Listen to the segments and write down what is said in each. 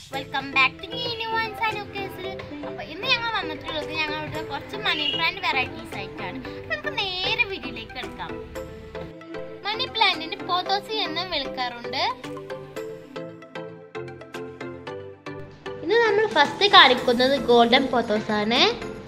welcome back to new ones and ഒക്കേസിൽ അപ്പോൾ ഇന്ന് ഞങ്ങൾ വന്നിട്ടുള്ളത് ഞങ്ങളുടെ കുറച്ച് മണി പ്ലാന്റ് വെറൈറ്റീസ് ആയിട്ടാണ് അപ്പോൾ നമുക്ക് നേരെ വീഡിയോയിലേക്ക് എടുക്കാം മണി പ്ലാന്റിന് പോത്തോസി എന്നും വിളിക്കാറുണ്ട് ഇന്ന് നമ്മൾ ഫസ്റ്റ് കാണിക്കുന്നത് ഗോൾഡൻ പോത്തോസ് ആണ്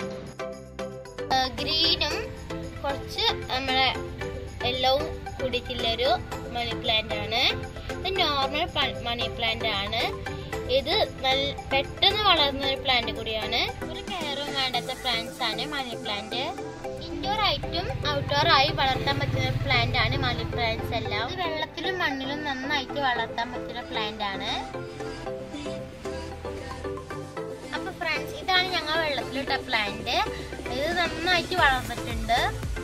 ഗ്രീനും കുറച്ച് നമ്മുടെ യെല്ലോവും കൂടിയിട്ടുള്ളൊരു മണി പ്ലാന്റ് ആണ് ഇത് നോർമൽ മണി പ്ലാന്റ് ആണ് ഇത് നല്ല പെട്ടെന്ന് വളർന്ന ഒരു പ്ലാന്റ് കൂടിയാണ് ഒരു കെയറും വേണ്ടാത്ത പ്ലാന്റ്സ് ആണ് മണി പ്ലാന്റ് ഇൻഡോർ ആയിട്ടും ഔട്ട്ഡോർ ആയി വളർത്താൻ പറ്റുന്ന പ്ലാന്റ് ആണ് മണി പ്ലാന്റ്സ് എല്ലാം ഇത് വെള്ളത്തിലും മണ്ണിലും നന്നായിട്ട് വളർത്താൻ പറ്റുന്ന പ്ലാന്റ് ആണ് അപ്പൊ ഫ്രണ്ട്സ് ഇതാണ് ഞങ്ങൾ വെള്ളത്തിലിട്ട പ്ലാന്റ് ഇത് നന്നായിട്ട് വളർന്നിട്ടുണ്ട്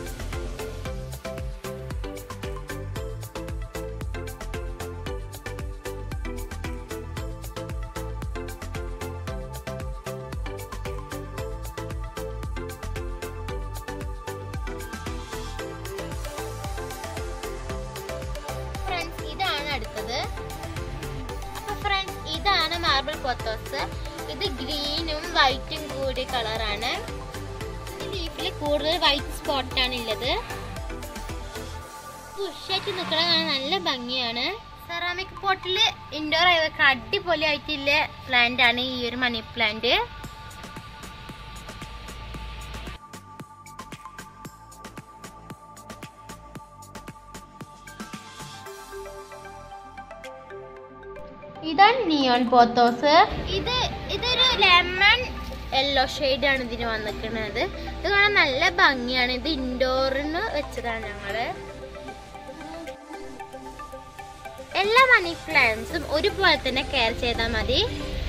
ഫ്രണ്ട്സ് ഇതാണ് അടുത്തത് അപ്പൊ ഫ്രണ്ട്സ് ഇതാണ് മാർബിൾ പോത്തോസ് ഇത് ഗ്രീനും വൈറ്റും കൂടിയ കളറാണ് ലീഫിൽ കൂടുതൽ വൈറ്റ് സ്പോട്ട് ആണ് ഉള്ളത് ബുഷായിട്ട് നിൽക്കണ കാണാൻ നല്ല ഭംഗിയാണ് സെറാമിക് പോട്ടിൽ ഇൻഡോർ ആയതൊക്കെ അടിപൊളിയായിട്ടുള്ള പ്ലാന്റ് ആണ് ഈ ഒരു മണി പ്ലാന്റ് ഇതാണ് നിയോൺ പോത്തോസ് ഇത് ഇതൊരു ലെമൺ യെല്ലോ ഷെയ്ഡ് ആണ് ഇതിന് വന്നിരിക്കുന്നത് ഇത് കാണാൻ നല്ല ഭംഗിയാണ് ഇത് ഇൻഡോറിന് വെച്ചതാണ് ഞങ്ങള് എല്ലാ മണി പ്ലാന്റ്സും ഒരുപോലെ തന്നെ കെയർ ചെയ്താൽ മതി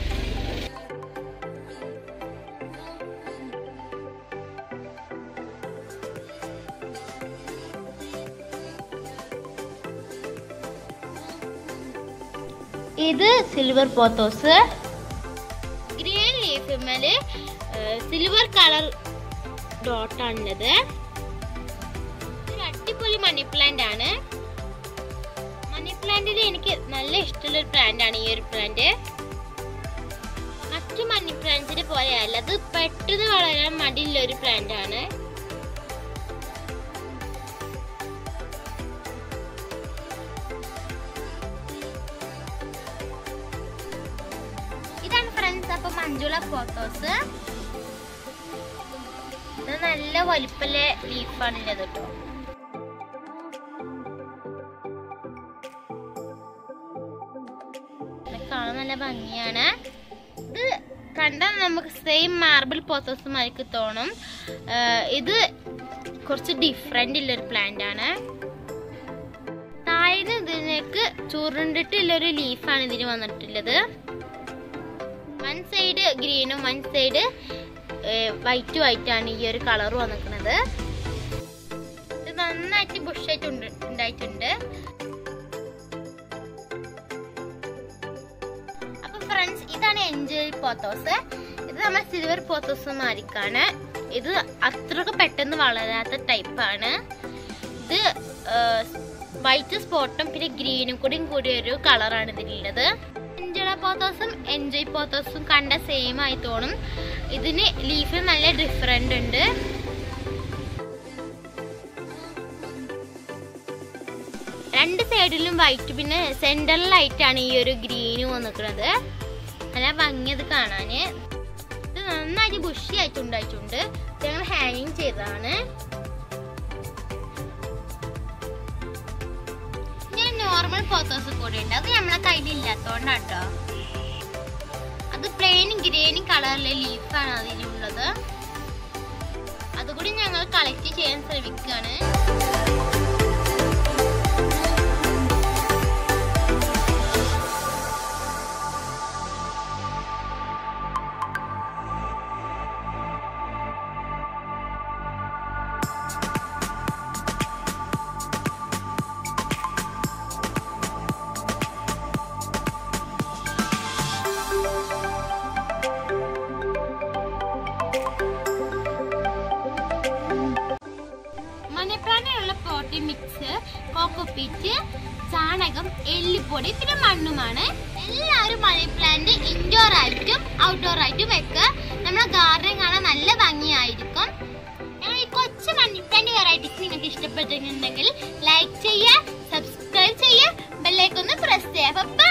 ഇത് സിൽവർ പോത്തോസ് ഗ്രീൻ ലീഫിമേല് സിൽവർ കളർ ഡോട്ടാണുള്ളത് ഒരു അടിപൊളി മണി പ്ലാന്റ് ആണ് മണി പ്ലാന്റിൽ എനിക്ക് നല്ല ഇഷ്ടമുള്ള ഒരു പ്ലാന്റ് ആണ് ഈ ഒരു പ്ലാന്റ് മറ്റു മണി പ്ലാന്റ്സിനെ പോലെയല്ല അത് പെട്ടെന്ന് വളരാൻ മടിയുള്ള ഒരു പ്ലാന്റ് ആണ് ഇതാണ് ഫ്രണ്ട്സ് അപ്പൊ മഞ്ജുള ഫോട്ടോസ് ഇത് നല്ല വലിപ്പല്ല ലീഫാണുള്ളത് കേട്ടോ ഇത് കാണാൻ നല്ല ഭംഗിയാണ് ഇത് കണ്ടാൽ നമുക്ക് സെയിം മാർബിൾ പോത്തോസ് മാതിരി തോന്നും ആഹ് ഇത് കുറച്ച് ഡിഫറെന്റ് ഉള്ളൊരു പ്ലാന്റ് ആണ് താഴെ ഇതിനേക്ക് ചുരുണ്ടിട്ടുള്ളൊരു ലീഫാണ് ഇതിന് വന്നിട്ടുള്ളത് വൺ സൈഡ് ഗ്രീനും വൺ സൈഡ് വൈറ്റ് വൈറ്റ് ആണ് ഈ ഒരു കളർ വന്നിരിക്കുന്നത് ഇത് നന്നായിട്ട് ബുഷായിട്ട് ഉണ്ടായിട്ടുണ്ട് അപ്പൊ ഫ്രണ്ട്സ് ഇതാണ് എൻജോയ് പോത്തോസ് ഇത് നമ്മൾ സിൽവർ പോത്തോസ് മാരിക്കാണ് ഇത് അത്രക്ക് പെട്ടെന്ന് വളരാത്ത ടൈപ്പാണ് ഇത് വൈറ്റ് സ്പോട്ടും പിന്നെ ഗ്രീനും കൂടിയും കൂടിയ ഒരു കളറാണ് ഇതിനുള്ളത് എൻജോയ പോത്തോസും എൻജോയ് പോത്തോസും കണ്ട സെയിം ആയി തോന്നും ഇതിന് ലീഫ് നല്ല ഡിഫറെന്റ് ഉണ്ട് രണ്ട് സൈഡിലും വൈറ്റ് പിന്നെ സെന്ററിലായിട്ടാണ് ഈ ഒരു ഗ്രീന് വന്നിക്കുന്നത് നല്ല ഭംഗിയത് കാണാന് ഇത് നന്നായിട്ട് ബുഷി ആയിട്ട് ഉണ്ടായിട്ടുണ്ട് ഇത് ഞങ്ങൾ ഹാങ്ങിങ് ചെയ്തതാണ് ഞാൻ നോർമൽ ഫോട്ടോസ് കൂടെ ഉണ്ട് അത് നമ്മളെ കയ്യിൽ ഇല്ലാത്തോണ്ടാണ് കേട്ടോ അത് പ്ലെയിനും ഗ്രീനും കളറിലെ ലീഫാണ് അതിലുള്ളത് അതുകൂടി ഞങ്ങൾ കളക്ട് ചെയ്യാൻ ശ്രമിക്കുകയാണ് മണിപ്ലാന്റിനുള്ള പ്രോട്ടീൻ മിക്സ് കോക്കോപ്പീറ്റ് ചാണകം എല്ലിപ്പൊടി പിന്നെ മണ്ണുമാണ് എല്ലാവരും മണി പ്ലാന്റ് ഇൻഡോർ ഇൻഡോർ ആയിട്ടും ഔട്ട്ഡോർ ആയിട്ടും വെക്കുക നമ്മുടെ ഗാർഡൻ കാണാൻ നല്ല ഭംഗിയായിരിക്കും ഞങ്ങൾ ഈ കൊച്ചു മണി പ്ലാന്റ് വെറൈറ്റീസ് നിങ്ങൾക്ക് ഇഷ്ടപ്പെട്ടിട്ടുണ്ടെങ്കിൽ ലൈക്ക് ചെയ്യുക സബ്സ്ക്രൈബ് ചെയ്യുക ബെല്ലൈക്കൊന്ന് പ്രസ് ചെയ്യുക അപ്പൊ